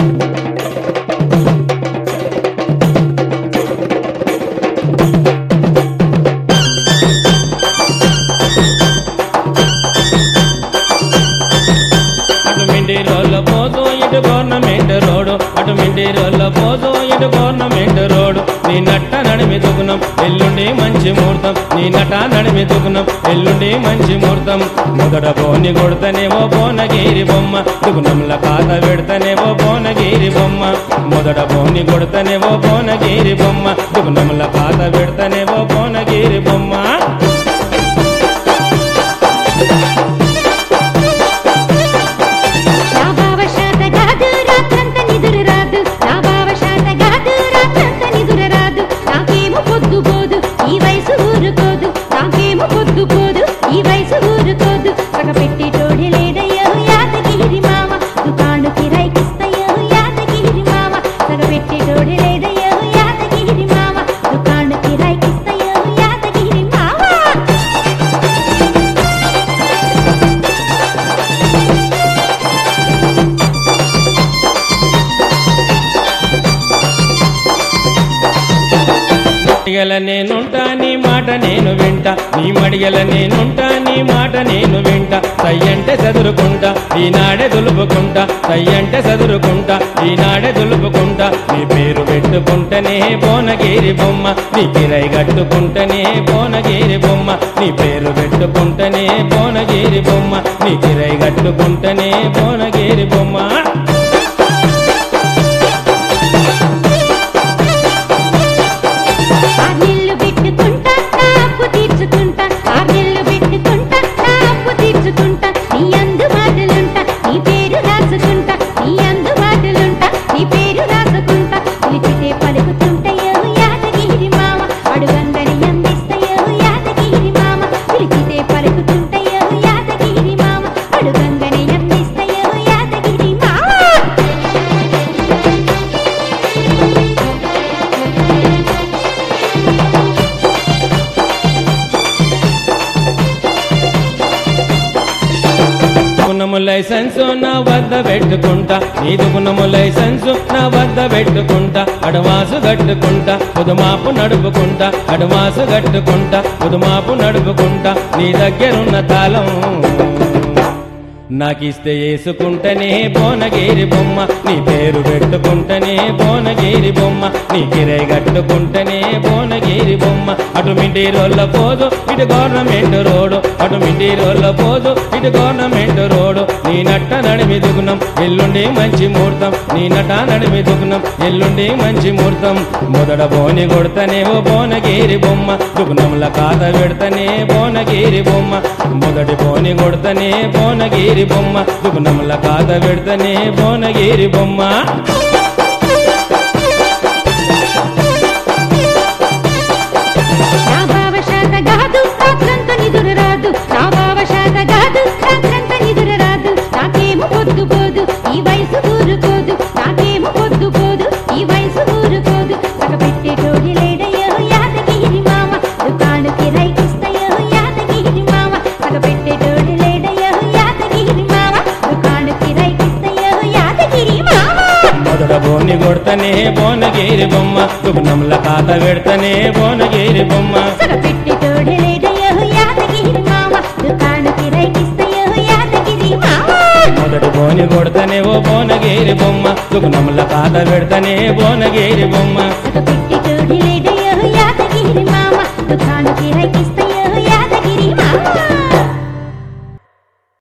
అటు మిండి రోడ్ల పోతూ ఇటు గవర్నమెంట్ రోడ్డు అటు మిండి రోడ్ల పోతూ ఇటు గవర్నమెంట్ రోడ్డు నీ నట్ట నడిమి దుగుణం ఎల్లుండి మంచి ముహూర్తం నీ నట నడిమి దుగుణం ఎల్లుండి మంచి ముహూర్తం మొదట బోని కొడతనేవో బోనగిరి బొమ్మ దుగుణంల కాత పెడతనేవో బోనగిరి బొమ్మ మొదట బోని కొడతనేవో బోనగిరి బొమ్మ దుగుణంల కాత పెడతనేవో బోనగిరి బొమ్మ నా బావ శాత గాదు రాత్రంత నిదురు రాదు నా బావ శాత గాదు రాత్రంత నిదురు రాదు నాకేమో పొద్దు పోదు ఈ వయసు ఊరుకోదు నాకేమో పొద్దు పోదు ఈ వయసు ఊరుకోదు సగ పెట్టి తోడి లేదయ్యో యాదగిరి మామ దుకాణు కిరాయికిస్తయ్యో యాదగిరి మామ సగ పెట్టి తోడి లేదయ్యో యాదగిరి మామ దుకాణు కిరాయికిస్తయ్యో యాదగిరి మామ మడిగల నేనుంటా నీ మాట నేను వింట నీ మడిగల నేనుంటా నీ మాట నేను వింట సయ్యంటే చదురుకుంటా ఈనాడే దులుపుకుంటా సయ్యంటే చదురుకుంటా ఈనాడే దులుపుకుంటా నీ పేరు పెట్టుకుంటేనే బోనగిరి బొమ్మ నీ కిరై కట్టుకుంటేనే బోనగిరి బొమ్మ నీ పేరు పెట్టుకుంటేనే బోనగిరి బొమ్మ నీ కిరై కట్టుకుంటేనే బోనగిరి బొమ్మ ఆర్నెల్లు పెట్టుకుంటా నా అప్పు తీర్చుకుంటా ఆర్నెల్లు పెట్టుకుంటా నా అప్పు తీర్చుకుంటా నీ అందు మాటలుంటా నీ పేరు రాసుకుంటా నీ అందు మాటలుంటా నీ పేరు రాసుకుంటా పిలిచితే పలుకుతుంటయో యాదగిరి మామ అడుగందని అందిస్తయో యాదగిరి మామ పిలిచితే పలుకుతుంటయో యాదగిరి మామ అడుగందని అందిస్తయో యాదగిరి మామ గుణము లైసెన్సు నా వద్ద పెట్టుకుంటా నీదు గుణము లైసెన్సు నా వద్ద పెట్టుకుంటా అడవాసు కట్టుకుంటా పుదుమాపు నడుపుకుంటా అడవాసు కట్టుకుంటా పుదుమాపు నడుపుకుంటా నీ దగ్గరున్న తాళం నాకిస్తే వేసుకుంటేనే బోనగిరి బొమ్మ నీ పేరు పెట్టుకుంటేనే బోనగిరి బొమ్మ నీ కిరై కట్టుకుంటేనే బోనగిరి బొమ్మ అటు మిండి రోళ్ళ పోదు ఇటు గవర్నమెంట్ రోడ్డు అటు మిండి రోళ్ళ పోదు ఇటు గవర్నమెంట్ రోడ్డు నీ నట్ట నడిమి దుగుణం ఎల్లుండి మంచి ముహూర్తం నీ నట నడిమి దుగుణం ఎల్లుండి మంచి ముహూర్తం మొదట బోని కొడతనేవో బోనగిరి బొమ్మ దుగుణంల కాత పెడతనే బోనగిరి బొమ్మ మొదటి బోని కొడతనే బోనగిరి బొమ్మ దుగుణంల కాత పెడతనే బోనగిరి బొమ్మ నా బావ శాత గాదు రాత్రంత నిదురు రాదు నా బావ శాత గాదు రాత్రంత నిదురు రాదు నాకేమో పొద్దు పోదు ఈ వయసు ఊరుకోదు నాకేమో పొద్దు పోదు ఈ వయసు ఊరుకోదు సగ పెట్టే తోడి లేడయ్యో యాదగిరి మామ దుకాణు కిరాయికిస్తయ్యో యాదగిరి మామ సగ పెట్టే తోడి లేడయ్యో యాదగిరి మామ దుకాణు కిరాయికిస్తయ్యో యాదగిరి మామ మొదట బోని కొడతనే బోనగిరి బొమ్మ దుగుణంల కాత పెడతనే బోనగిరి బొమ్మ సగ పెట్టి తోడి లేడయ్యో యాదగిరి మామ దుకాణు కిరాయికిస్తయ్యో యాదగిరి మామ మొదటి బోని కొడతనే ఓ బోనగిరి బొమ్మ దుగుణంల కాత పెడతనే బోనగిరి బొమ్మ సగ